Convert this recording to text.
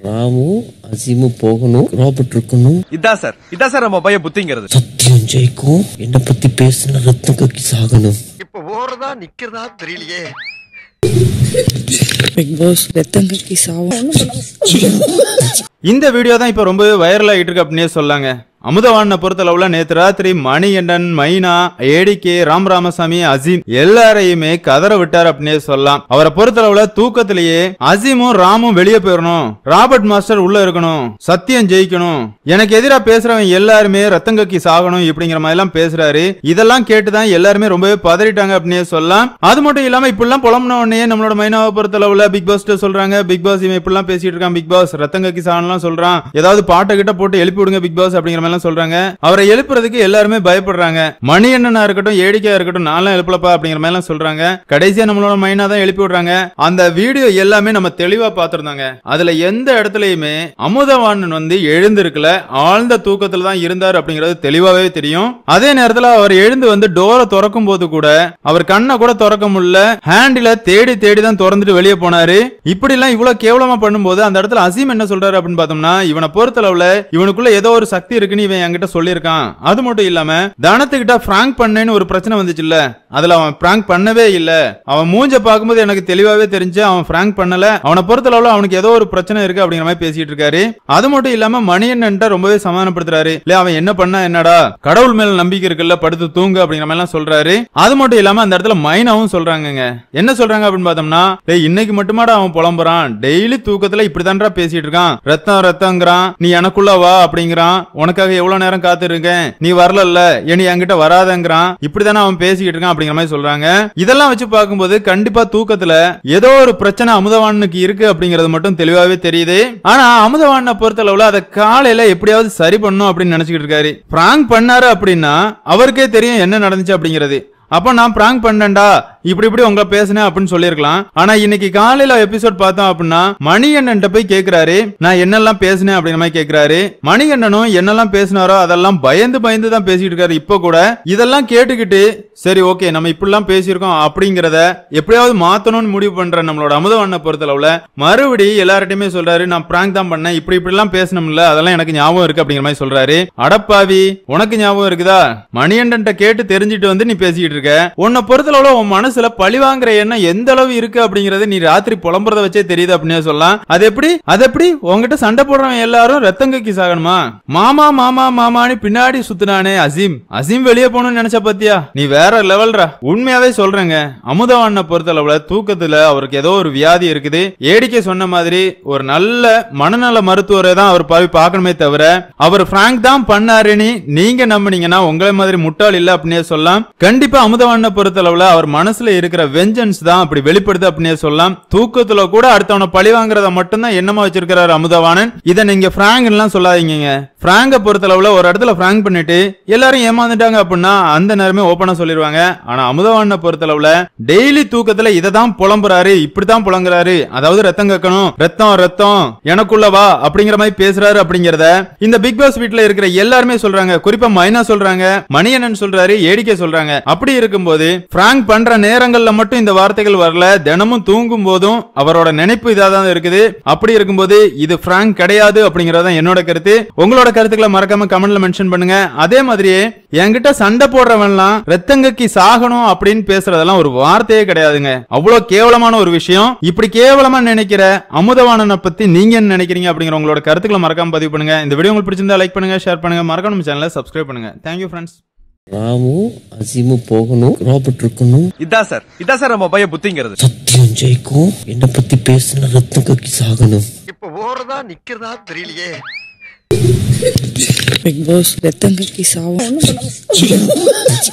ராமு அசீமு போகணும் ராபர்ட் இருக்கணும் இதான் சார் இதான் சார் நம்ம பையன் புத்திங்கிறது சத்தியம் ஜெயிக்கும் என்னை பத்தி பேசின ரத்தம் கக்கி சாகணும் இப்ப ஓடுறதா நிக்கிறதா தெரியலையே பிக் பாஸ் ரத்தம் கக்கி சாவும் இந்த வீடியோ தான் இப்போ ரொம்பவே வைரல் ஆகிட்டு இருக்கு அப்படின்னே சொல்லாங்க அமுதவாணனை பொறுத்தளவுல நேத்து ராத்திரி மணிகண்டன் மைனா ஏடிகே ராம் ராமசாமி அசீம் எல்லாரையுமே கதற விட்டார் அப்படின்னே சொல்லலாம் அவரை பொறுத்தளவுல தூக்கத்திலேயே அசீமும் ராமும் வெளியே போயிடணும் ராபர்ட் மாஸ்டர் உள்ள இருக்கணும் சத்தியம் ஜெயிக்கணும் எனக்கு எதிரா பேசுறவன் எல்லாருமே ரத்தம் கக்கி சாகணும் இப்படிங்கிற மாதிரி எல்லாம் பேசுறாரு இதெல்லாம் கேட்டுதான் எல்லாருமே ரொம்பவே பதறிட்டாங்க அப்படின்னே சொல்லலாம் அது மட்டும் இல்லாம இப்படிலாம் புலம்புன உடனே நம்மளோட மைனாவை பொறுத்தளவுல பிக் பாஸ் சொல்றாங்க பிக் பாஸ் இவன் இப்படிலாம் பேசிட்டு இருக்கான் பிக் பாஸ் ரத்தம் கக்கி சாகலாம் சொல்றான் ஏதாவது பாட்டை கிட்ட போட்டு எழுப்பி விடுங்க பிக் பாஸ் அப்படிங்கிற மாதிரி எல்லாம் சொல்றாங்க அவரை எழுப்புறதுக்கு எல்லாருமே பயப்படுறாங்க மணி அண்ணனா இருக்கட்டும் ஏடிக்கையா இருக்கட்டும் நான்லாம் எழுப்பலப்பா அப்படிங்கிற மாதிரி எல்லாம் சொல்றாங்க கடைசியா நம்மளோட மைனா தான் எழுப்பி விடுறாங்க அந்த வீடியோ எல்லாமே நம்ம தெளிவா பார்த்திருந்தாங்க அதுல எந்த இடத்துலயுமே அமுதவாணன் வந்து எழுந்திருக்கல ஆழ்ந்த தூக்கத்துல தான் இருந்தார் அப்படிங்கிறது தெளிவாவே தெரியும் அதே நேரத்துல அவர் எழுந்து வந்து டோரை திறக்கும் போது கூட அவர் கண்ணை கூட திறக்க முடியல ஹேண்டில தேடி தேடி தான் திறந்துட்டு வெளியே போனாரு இப்படி எல்லாம் இவ்வளவு கேவலமா பண்ணும்போது அந்த இடத்துல அசீம் என்ன சொல்றாரு அப்படின்னு பார்த்தோம்னா இவனை பொறுத்தளவுல இவனுக்குள்ள ஏதோ ஒரு சக்தி இருக்குன்னு இவன் என்கிட்ட சொல்லியிருக்கான் அது மட்டும் இல்லாம தனத்துக்கிட்ட பிராங்க் பண்ணேன்னு ஒரு பிரச்சனை வந்துச்சுல்ல அதுல அவன் பிராங்க் பண்ணவே இல்ல அவன் மூஞ்ச பார்க்கும்போது எனக்கு தெளிவாவே தெரிஞ்சு அவன் பிராங்க் பண்ணல அவனை பொறுத்தளவுல அவனுக்கு ஏதோ ஒரு பிரச்சனை இருக்கு அப்படிங்கிற மாதிரி பேசிட்டு இருக்காரு அது மட்டும் இல்லாம மணியன்ட்ட ரொம்பவே சமாதானப்படுத்துறாரு இல்ல அவன் என்ன பண்ணா என்னடா கடவுள் மேல நம்பிக்கை இருக்குல்ல படுத்து தூங்கு அப்படிங்கிற மாதிரி எல்லாம் சொல்றாரு அது மட்டும் இல்லாம அந்த இடத்துல மைனாவும் சொல்றாங்கங்க என்ன சொல்றாங்க அப்படின்னு பார்த்தோம்னா டேய் இன்னைக்கு மட்டுமாடா அவன் புலம்புறான் டெய்லி தூக்கத்துல இப்படிதான்டா பேசிட்டு இருக்கான் ரத்தம் ரத்தங்கிறான் நீ எனக்குள்ள வா அப்படிங்கிறான் உனக்காக எவ்வளவு நேரம் காத்திருக்கேன் நீ வரலல்ல இனி என்கிட்ட வராதங்கிறான் இப்படிதானே அவன் பேசிக்கிட்டு இருக்கான் அப்படிங்கிற மாதிரி சொல்றாங்க இதெல்லாம் வச்சு பார்க்கும்போது கண்டிப்பா தூக்கத்துல ஏதோ ஒரு பிரச்சனை அமுதவானுக்கு இருக்கு அப்படிங்கிறது மட்டும் தெளிவாவே தெரியுது ஆனா அமுதவானை பொறுத்தளவுல அதை காலையில எப்படியாவது சரி பண்ணும் அப்படின்னு நினைச்சுக்கிட்டு இருக்காரு பிராங்க் பண்ணாரு அப்படின்னா அவருக்கே தெரியும் என்ன நடந்துச்சு அப்படிங்கிறது அப்ப நான் பிராங்க் பண்ணேன்டா இப்படி இப்படி உங்களை பேசினேன் அப்படின்னு சொல்லியிருக்கலாம் ஆனா இன்னைக்கு காலையில எபிசோட் பார்த்தோம் அப்படின்னா மணிகண்ணன் போய் கேக்குறாரு நான் என்னெல்லாம் பேசினேன் அப்படிங்கிற மாதிரி கேக்குறாரு மணிகண்ணனும் என்னெல்லாம் பேசினாரோ அதெல்லாம் பயந்து பயந்து தான் பேசிட்டு இருக்காரு இப்ப கூட இதெல்லாம் கேட்டுக்கிட்டு சரி ஓகே நம்ம இப்படிலாம் பேசியிருக்கோம் அப்படிங்கறத எப்படியாவது மாத்தணும்னு முடிவு பண்ற நம்மளோட அமுதவண்ண பொறுத்தளவுல மறுபடி எல்லார்ட்டையுமே சொல்றாரு நான் பிராங்க் தான் பண்ணேன் இப்படி இப்படி எல்லாம் பேசணும்ல அதெல்லாம் எனக்கு ஞாபகம் இருக்கு அப்படிங்கிற மாதிரி சொல்றாரு அடப்பாவி உனக்கு ஞாபகம் இருக்குதா மணிகண்டன் கேட்டு தெரிஞ்சுட்டு வந்து நீ பேசிட்டு இருக்க உன்னை பொறுத்தளவுல உன் மனசுல பழி வாங்குற எண்ணம் எந்த அளவு இருக்கு அப்படிங்கறது நீ ராத்திரி புலம்புறத வச்சே தெரியுது அப்படின்னு சொல்லலாம் அது எப்படி அது எப்படி உன்கிட்ட சண்டை போடுறவன் எல்லாரும் ரத்தம் கக்கி சாகணுமா மாமா மாமா மாமான்னு பின்னாடி சுத்துனானே அசீம் அசீம் வெளியே போகணும்னு நினைச்ச பத்தியா நீ வேற லெவல்ரா உண்மையாவே சொல்றேங்க அமுதவாண்ண பொறுத்தளவுல தூக்கத்துல அவருக்கு ஏதோ ஒரு வியாதி இருக்குது ஏடிக்கை சொன்ன மாதிரி ஒரு நல்ல மனநல மருத்துவரை தான் அவர் பாவி பார்க்கணுமே தவிர அவர் பிராங்க் தான் பண்ணாருன்னு நீங்க நம்புனீங்கன்னா உங்களை மாதிரி முட்டாள் இல்ல அப்படின்னே சொல்லலாம் கண்டிப்பா அமுதவாண்ண பொறுத்தளவுல அவர் மனசுல இருக்கிற வெஞ்சன்ஸ் தான் அப்படி வெளிப்படுது அப்படின்னே சொல்லலாம் தூக்கத்துல கூட அடுத்தவனை பழி வாங்குறத மட்டும்தான் எண்ணமா வச்சிருக்கிறாரு அமுதவாணன் இதை நீங்க பிராங்க் எல்லாம் சொல்லாதீங்க பிராங்க பொறுத்தளவுல ஒரு இடத்துல பிராங்க் பண்ணிட்டு எல்லாரும் ஏமாந்துட்டாங்க அப்படின்னா அந்த நேரமே ஓப்பனா சொல்லிடுவாங்க ஆனா அமுதவாண்ண பொறுத்தளவுல டெய்லி தூக்கத்துல இதை தான் புலம்புறாரு இப்படித்தான் புலங்குறாரு அதாவது ரத்தம் கக்கணும் ரத்தம் ரத்தம் எனக்குள்ள வா அப்படிங்கிற மாதிரி பேசுறாரு அப்படிங்கறத இந்த பிக் பாஸ் வீட்ல இருக்கிற எல்லாருமே சொல்றாங்க குறிப்பா மைனா சொல்றாங்க மணியண்ணன் சொல்றாரு ஏடிக்கே சொல்றாங்க அப்படி இருக்கும்போது பிராங்க் பண்ற நேரங்கள்ல மட்டும் இந்த வார்த்தைகள் வரல தினமும் தூங்கும் போதும் அவரோட நினைப்பு இதா தான் இருக்குது அப்படி இருக்கும்போது இது பிராங்க் கிடையாது அப்படிங்கறது தான் என்னோட கருத்து உங்களோட கருத்துக்களை மறக்காம கமெண்ட்ல மென்ஷன் பண்ணுங்க அதே மாதிரியே என்கிட்ட சண்டை போடுறவன்லாம் ரத்தங்கக்கி சாகணும் அப்படின்னு பேசுறதெல்லாம் ஒரு வார்த்தையே கிடையாதுங்க அவ்வளவு கேவலமான ஒரு விஷயம் இப்படி கேவலமா நினைக்கிற அமுதவாணனை பத்தி நீங்க என்ன நினைக்கிறீங்க அப்படிங்கிற உங்களோட கருத்துக்களை மறக்காம பதிவு பண்ணுங்க இந்த வீடியோ உங்களுக்கு பிடிச்சிருந்தா லைக் பண்ணுங்க ஷேர் பண்ணுங்க மறக்காம நம்ம சேனலை சப்ஸ்கிரைப் பண்ணுங்க தேங்க்யூ ஃப்ரெண்ட்ஸ் ராமு அசீமு போகணும் ராபர்ட் இருக்கணும் இதான் சார் இதான் சார் நம்ம பையன் புத்திங்கிறது சத்தியம் ஜெயிக்கும் என்னை பத்தி பேசின ரத்தம் கக்கி சாகணும் இப்ப ஓடுறதா நிக்கிறதா தெரியலையே பிக் பாஸ் ரத்தம் கக்கி சாவும்